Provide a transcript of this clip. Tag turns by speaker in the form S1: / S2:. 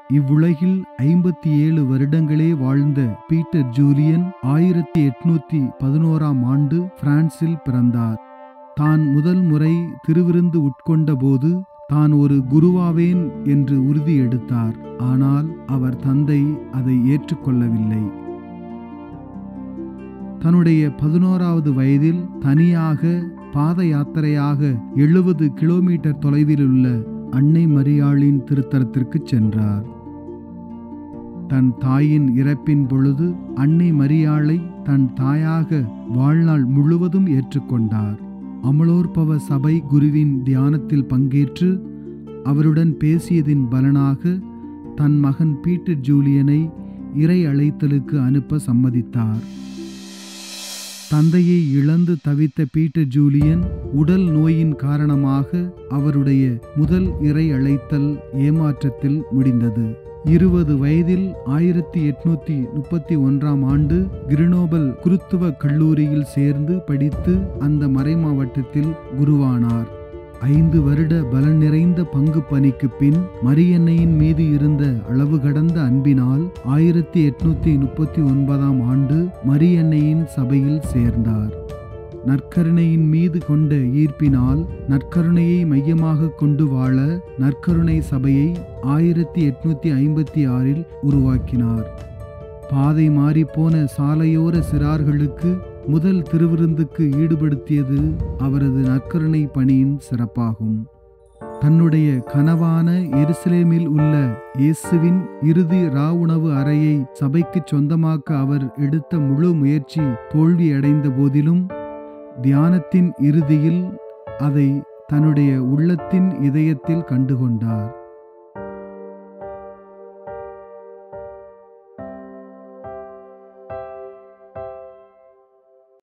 S1: இவ்வுலகில் ஐம்பத்தி ஏழு வருடங்களே வாழ்ந்த பீட்டர் ஜூலியன் ஆயிரத்தி எட்நூத்தி பதினோராம் ஆண்டு பிரான்சில் பிறந்தார் தான் முதல் முறை திருவிருந்து உட்கொண்டபோது தான் ஒரு குருவாவேன் என்று உறுதி எடுத்தார் ஆனால் அவர் தந்தை அதை ஏற்றுக்கொள்ளவில்லை தன்னுடைய பதினோராவது வயதில் தனியாக பாத யாத்திரையாக எழுபது கிலோமீட்டர் தொலைவில் உள்ள அன்னை மரியாளின் திருத்தலத்திற்கு சென்றார் தன் தாயின் இறப்பின் பொழுது அன்னை மரியாளை தன் தாயாக வாழ்நாள் முழுவதும் ஏற்றுக்கொண்டார் அமலோற்பவ சபை குருவின் தியானத்தில் பங்கேற்று அவருடன் பேசியதின் பலனாக தன் மகன் பீட்டர் ஜூலியனை இறை அழைத்தலுக்கு அனுப்ப சம்மதித்தார் தந்தையை இழந்து தவித்த பீட்டர் ஜூலியன் உடல் நோயின் காரணமாக அவருடைய முதல் இறை அழைத்தல் ஏமாற்றத்தில் முடிந்தது இருபது வயதில் ஆயிரத்தி எட்நூத்தி முப்பத்தி ஒன்றாம் ஆண்டு கிரினோபல் குருத்துவ கல்லூரியில் சேர்ந்து படித்து அந்த மறைமாவட்டத்தில் குருவானார் ஐந்து வருட பலன் நிறைந்த பங்கு பணிக்கு பின் மரியன்னையின் மீது இருந்த அளவு கடந்த அன்பினால் ஆயிரத்தி எட்நூத்தி முப்பத்தி ஒன்பதாம் ஆண்டு மரியன்னையின் சபையில் சேர்ந்தார் நற்கருணையின் மீது கொண்ட ஈர்ப்பினால் நற்கருணையை மையமாக கொண்டு வாழ நற்கருணை சபையை ஆயிரத்தி எட்நூத்தி ஐம்பத்தி ஆறில் உருவாக்கினார் பாதை மாறிப்போன சாலையோர சிறார்களுக்கு முதல் திருவிருந்துக்கு ஈடுபடுத்தியது அவரது நற்கருணை பணியின் சிறப்பாகும் தன்னுடைய கனவான எருசலேமில் உள்ள இயேசுவின் இறுதி ராவுணவு அறையை சபைக்கு சொந்தமாக்க அவர் எடுத்த முழு முயற்சி தோல்வியடைந்த போதிலும் தியானத்தின் இறுதியில் அதை தன்னுடைய உள்ளத்தின் இதயத்தில் கண்டுகொண்டார்